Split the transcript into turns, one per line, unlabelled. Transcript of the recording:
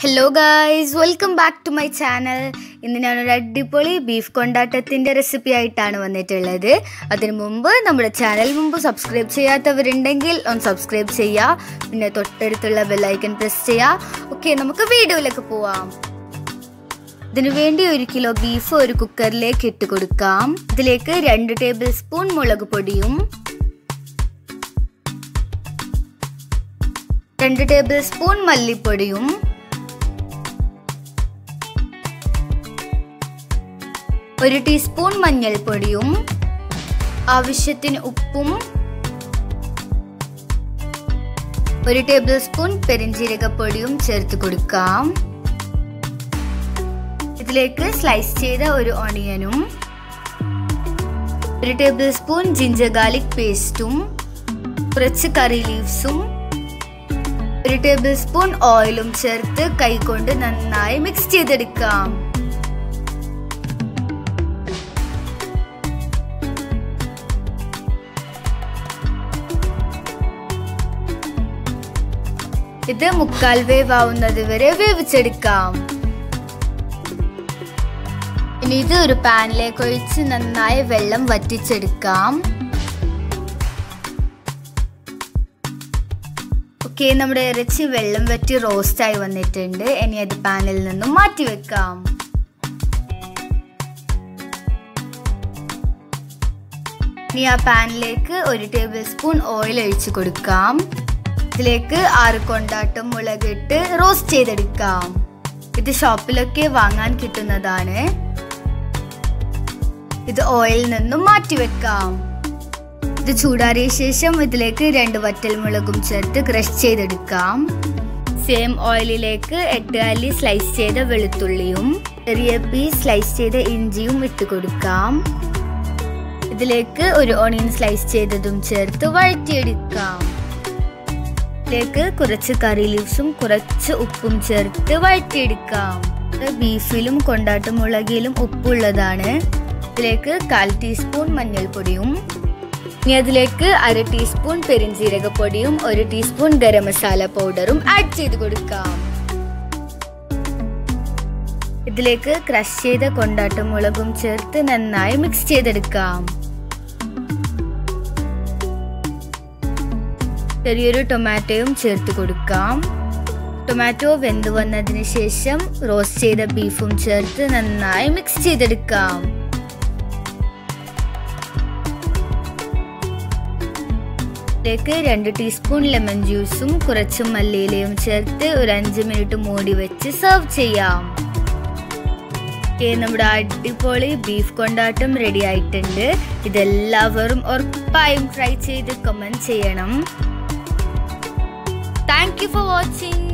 hello guys welcome back to my channel ഇന്ന് ഞാനൊരു അടിപൊളി ബീഫ് കൊണ്ടാട്ടത്തിൻ്റെ റെസിപ്പി ആയിട്ടാണ് വന്നിട്ടുള്ളത് അതിനു മുമ്പ് നമ്മുടെ ചാനൽ മുമ്പ് സബ്സ്ക്രൈബ് ചെയ്യാത്തവരുണ്ടെങ്കിൽ ഒന്ന് സബ്സ്ക്രൈബ് ചെയ്യുക പിന്നെ തൊട്ടടുത്തുള്ള ബെല്ലൈക്കൺ പ്രസ് ചെയ്യുക ഓക്കെ നമുക്ക് വീഡിയോയിലേക്ക് പോവാം ഇതിനു വേണ്ടി ഒരു കിലോ ബീഫ് ഒരു കുക്കറിലേക്ക് ഇട്ട് കൊടുക്കാം ഇതിലേക്ക് രണ്ട് ടേബിൾ സ്പൂൺ മുളക് പൊടിയും രണ്ട് ടേബിൾ സ്പൂൺ മല്ലിപ്പൊടിയും ഒരു ടീസ്പൂൺ മഞ്ഞൾപ്പൊടിയും ആവശ്യത്തിന് ഉപ്പും ഒരു ടേബിൾ സ്പൂൺ പെരിഞ്ജീരകപ്പൊടിയും ചേർത്ത് കൊടുക്കാം ഇതിലേക്ക് സ്ലൈസ് ചെയ്ത ഒരു ഓണിയനും ഒരു ടേബിൾ സ്പൂൺ ജിഞ്ചർ ഗാർലിക് പേസ്റ്റും കുറച്ച് കറി ലീവ്സും ഒരു ടേബിൾ സ്പൂൺ ഓയിലും ചേർത്ത് കൈകൊണ്ട് നന്നായി മിക്സ് ചെയ്തെടുക്കാം ഇത് മുക്കാൽ വേവ് ആവുന്നത് വരെ വേവിച്ചെടുക്കാം ഇനി ഇത് ഒരു പാനിലേക്ക് ഒഴിച്ച് നന്നായി വെള്ളം വറ്റിച്ചെടുക്കാം ഓക്കെ നമ്മുടെ ഇറച്ചി വെള്ളം വറ്റി റോസ്റ്റായി വന്നിട്ടുണ്ട് ഇനി അത് പാനിൽ നിന്നും മാറ്റി വെക്കാം ഇനി ആ പാനിലേക്ക് ഒരു ടേബിൾ സ്പൂൺ ഓയിൽ ഒഴിച്ചു കൊടുക്കാം ഇതിലേക്ക് ആറ് കൊണ്ടാട്ടം മുളകിട്ട് റോസ്റ്റ് ചെയ്തെടുക്കാം ഇത് ഷോപ്പിലൊക്കെ വാങ്ങാൻ കിട്ടുന്നതാണ് ഇത് ഓയിലിൽ നിന്നും മാറ്റി വെക്കാം ഇത് ചൂടാറിയ ശേഷം ഇതിലേക്ക് രണ്ട് വറ്റൽമുളകും ചേർത്ത് ക്രഷ് ചെയ്തെടുക്കാം സെയിം ഓയിലിലേക്ക് എട്ട് അല്ലി സ്ലൈസ് ചെയ്ത വെളുത്തുള്ളിയും ചെറിയ പീസ് സ്ലൈസ് ചെയ്ത ഇഞ്ചിയും ഇട്ട് കൊടുക്കാം ഇതിലേക്ക് ഒരു ഓണിയൻ സ്ലൈസ് ചെയ്തതും ചേർത്ത് വഴറ്റിയെടുക്കാം ഇതിലേക്ക് കുറച്ച് കറി ലീവ്സും കുറച്ച് ഉപ്പും ചേർത്ത് വഴറ്റിയെടുക്കാം ബീഫിലും കൊണ്ടാട്ടമുളകിലും ഉപ്പുള്ളതാണ് ഇതിലേക്ക് കാൽ ടീസ്പൂൺ മഞ്ഞൾപ്പൊടിയും ഇനി അതിലേക്ക് അര ടീസ്പൂൺ പെരിഞ്ജീരകപ്പൊടിയും ഒരു ടീസ്പൂൺ ഗരം മസാല പൗഡറും ആഡ് ചെയ്ത് കൊടുക്കാം ഇതിലേക്ക് ക്രഷ് ചെയ്ത കൊണ്ടാട്ടമുളകും ചേർത്ത് നന്നായി മിക്സ് ചെയ്തെടുക്കാം ചെറിയൊരു ടൊമാറ്റോയും ചേർത്ത് കൊടുക്കാം ടൊമാറ്റോ വെന്ത് വന്നതിന് ശേഷം റോസ്റ്റ് ചെയ്ത ബീഫും ചേർത്ത് നന്നായി മിക്സ് ചെയ്തെടുക്കാം ഇതിലേക്ക് രണ്ട് ടീസ്പൂൺ ലെമൺ ജ്യൂസും കുറച്ച് മല്ലിയിലയും ചേർത്ത് ഒരു അഞ്ച് മിനിറ്റ് മൂടി വെച്ച് സെർവ് ചെയ്യാം നമ്മുടെ അടിപൊളി ബീഫ് കൊണ്ടാട്ടം റെഡി ആയിട്ടുണ്ട് ഇതെല്ലാവരും ഉറപ്പായും ട്രൈ ചെയ്ത് കമന്റ് ചെയ്യണം താങ്ക് യു ഫോർ വാച്ചിങ്